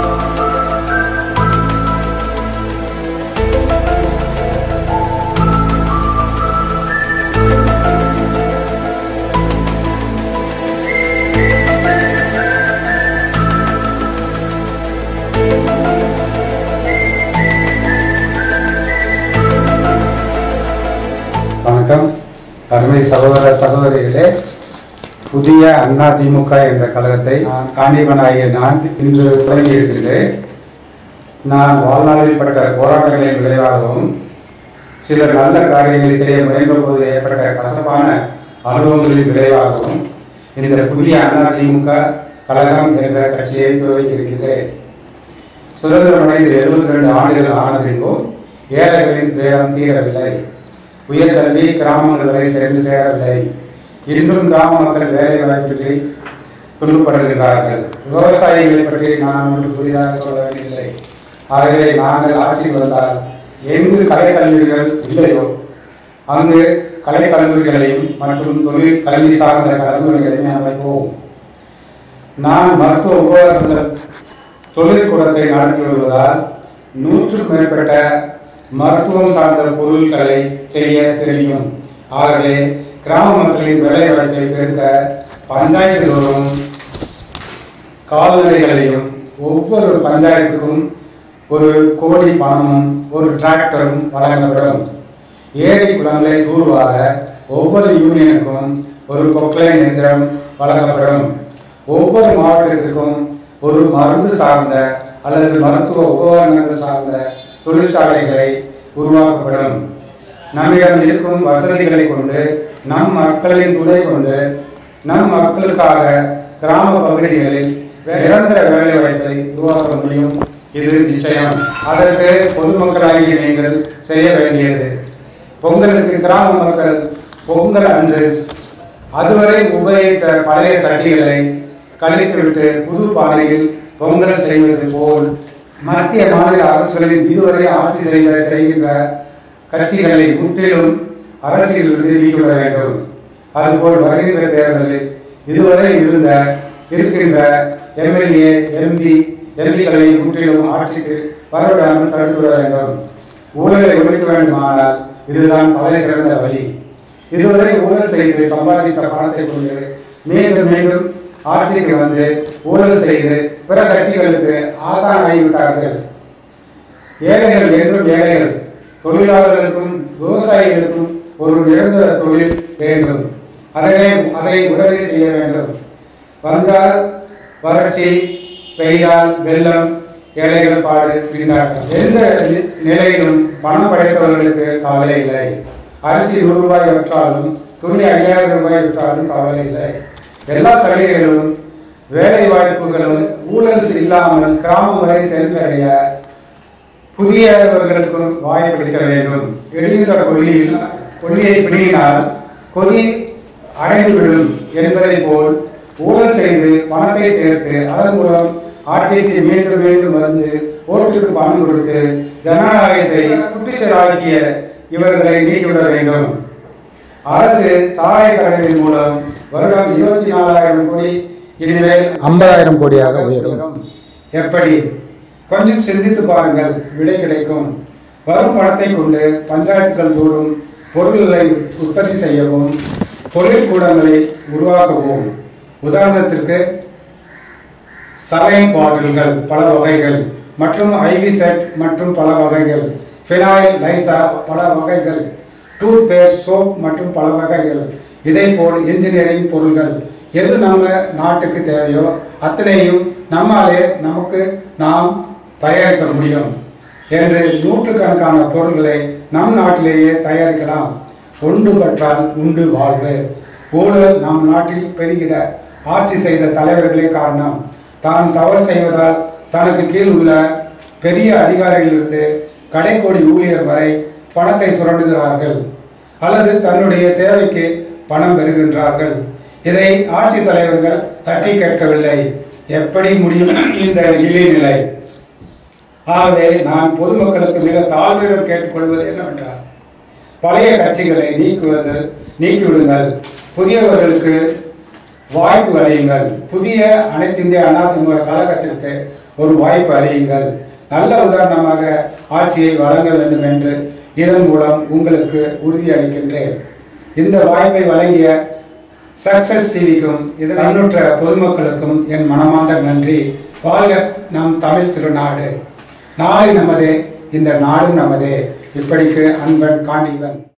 வணக்கம் அருமை சகோதர சகோதரிகளே புதிய அண்ணா திமுக என்ற கழகத்தை நான் காண்டியவனாகிய நான் இன்று தொடங்கி இருக்கின்றேன் நான் வாழ்நாளில் பட்ட போராட்டங்களின் விளைவாகவும் சிலர் நல்ல காரியங்களை செய்ய முயன்றபோது ஏற்பட்ட கசப்பான அனுபவங்களின் விளைவாகவும் இந்த புதிய அண்ணா திமுக கழகம் என்ற கட்சியை துவங்கி இருக்கின்றேன் சுதந்திரம் அடைந்து எழுபத்தி ரெண்டு ஆண்டுகள் ஆன பின்பும் ஏழைகளின் துயரம் தீரவில்லை உயர்கல்வி கிராமங்கள் வரை சென்று சேரவில்லை இன்றும் கிராம மக்கள் வேலை வாய்ப்பின்றி துன்பப்படுகின்றார்கள் விவசாயிகளை பற்றி நான் ஒன்று புதிதாக சொல்ல வேண்டியதில்லை ஆகவே நாங்கள் ஆட்சிக்கு வந்தால் எங்கு கலை கல்லூரிகள் இல்லையோ அங்கு கலை கல்லூரிகளையும் மற்றும் தொழில் கல்வி சார்ந்த கல்லூரிகளையும் அமைப்போம் நான் மருத்துவ உபகரணங்கள் தொழிற்கூடத்தை நடத்தி வருவதால் நூற்றுக்கும் மேற்பட்ட மருத்துவம் சார்ந்த பொருட்களை செய்ய தெரியும் ஆகவே கிராம மக்களின் வேலை வாய்ப்பை பெருக்க பஞ்சாயத்து தோறும் கால்நடைகளையும் ஒவ்வொரு பஞ்சாயத்துக்கும் ஒரு கோடி பணமும் ஒரு டிராக்டரும் வழங்கப்படும் ஏரி குளங்களை தூர்வார ஒவ்வொரு யூனியனுக்கும் ஒரு கொக்லைன் எந்திரம் வழங்கப்படும் ஒவ்வொரு மாவட்டத்திற்கும் ஒரு மருந்து சார்ந்த அல்லது மருத்துவ உபகரணங்கள் சார்ந்த தொழிற்சாலைகளை உருவாக்கப்படும் நம்மிடம் இருக்கும் வசதிகளை கொண்டு நம் மக்களின் துணை கொண்டு நம் மக்களுக்காக கிராம பகுதிகளில் நிரந்தர வேலை வாய்ப்பை உருவாக்க முடியும் இது நிச்சயம் அதற்கு பொதுமக்களாகிய நீங்கள் செய்ய வேண்டியது பொங்கலுக்கு கிராம மக்கள் பொங்கல் அன்று அதுவரை உபயோகித்த பழைய சட்டிகளை கழித்துவிட்டு புது பானையில் பொங்கல் செய்வது போல் மத்திய மாநில அரசுகளின் இதுவரை ஆட்சி செய்த செய்கின்ற கட்சிகளை முற்றிலும் அரசியலிருந்து நீக்கிவிட வேண்டும் அதுபோல் வருகின்ற தேர்தலில் இதுவரை இருந்த இருக்கின்ற எம்எல்ஏ எம்பி எம்பிக்களை முற்றிலும் ஆட்சிக்கு வரவிடாமல் தடுத்துவிட வேண்டும் ஊழலை ஒழிக்க வேண்டுமானால் இதுதான் பழைய சிறந்த வழி இதுவரை ஊழல் செய்து சம்பாதித்த பணத்தை கொண்டு மீண்டும் மீண்டும் ஆட்சிக்கு வந்து ஊழல் செய்து பிற கட்சிகளுக்கு ஆசான் ஆகிவிட்டார்கள் ஏழைகள் என்றும் ஏழைகள் தொழிலாளர்களுக்கும் விவசாயிகளுக்கும் ஒரு நிரந்தர தொழில் வேண்டும் அதனை அதை உடனே செய்ய வேண்டும் வந்தால் வறட்சி பெய்தால் வெள்ளம் ஏழைகள் பாடு பின்னாட்டம் எந்த நி- நிலையிலும் பணம் படைத்தவர்களுக்கு கவலை இல்லை அரிசி நூறு ரூபாய் விற்றாலும் துணி ஐயாயிரம் ரூபாய் விற்றாலும் கவலை இல்லை எல்லா சலுகைகளும் வேலை வாய்ப்புகளும் ஊழல் இல்லாமல் கிராமம் வரை சென்றடைய புதியவர்களுக்கும் வாய்ப்பளிக்க வேண்டும் எழுகின்ற கொள்ளியில் கொள்ளியை பிடியினால் கொதி அடைந்துவிடும் என்பதை போல் ஊழல் செய்து பணத்தை சேர்த்து அதன் மூலம் ஆட்சிக்கு மீண்டும் மீண்டும் வந்து ஓட்டுக்கு பணம் கொடுத்து ஜனநாயகத்தை குட்டிச்சலாக்கிய இவர்களை நீக்கிவிட வேண்டும் அரசு சாலை கடைகளின் மூலம் வருடம் இருபத்தி நாலாயிரம் கோடி இனிமேல் ஐம்பதாயிரம் கோடியாக உயரும் எப்படி கொஞ்சம் சிந்தித்து பாருங்கள் விடை கிடைக்கும் வரும் பணத்தை கொண்டு பஞ்சாயத்துகள் தோறும் பொருள்களை உற்பத்தி செய்யவும் தொழிற்கூடங்களை உருவாக்கவும் உதாரணத்திற்கு சலைன் பாட்டில்கள் பல வகைகள் மற்றும் ஐவி செட் மற்றும் பல வகைகள் ஃபினாயில் லைசா பல வகைகள் டூத் பேஸ்ட் சோப் மற்றும் பல வகைகள் இதே போல் இன்ஜினியரிங் பொருள்கள் எது நம்ம நாட்டுக்கு தேவையோ அத்தனையும் நம்மாலே நமக்கு நாம் தயாரிக்க முடியும் என்று நூற்றுக்கணக்கான பொருள்களை நம் நாட்டிலேயே தயாரிக்கலாம் ஒன்று பற்றால் உண்டு வாழ்வு ஊழல் நம் நாட்டில் பெருகிட ஆட்சி செய்த தலைவர்களே காரணம் தான் தவறு செய்வதால் தனக்கு கீழ் உள்ள பெரிய அதிகாரிகளிலிருந்து கடைக்கோடி ஊழியர் வரை பணத்தை சுரண்டுகிறார்கள் அல்லது தன்னுடைய சேவைக்கு பணம் பெறுகின்றார்கள் இதை ஆட்சி தலைவர்கள் தட்டி கேட்கவில்லை எப்படி முடியும் இந்த இழிநிலை ஆகவே நான் பொதுமக்களுக்கு மிக தாழ்மையுடன் கேட்டுக்கொள்வது என்னவென்றால் பழைய கட்சிகளை நீக்குவது நீக்கிவிடுங்கள் புதியவர்களுக்கு வாய்ப்பு அளியுங்கள் புதிய அனைத்து இந்திய அண்ணா திமுக கழகத்திற்கு ஒரு வாய்ப்பு அளியுங்கள் நல்ல உதாரணமாக ஆட்சியை வழங்க வேண்டும் என்று இதன் மூலம் உங்களுக்கு உறுதியளிக்கின்றேன் இந்த வாய்ப்பை வழங்கிய சக்சஸ் டிவிக்கும் இதன் அன்னுற்ற பொதுமக்களுக்கும் என் மனமார்ந்த நன்றி வாழ்க நம் தமிழ் திருநாடு நாளை நமதே இந்த நாடும் நமதே இப்படிக்கு அன்பன் காண்டீவன்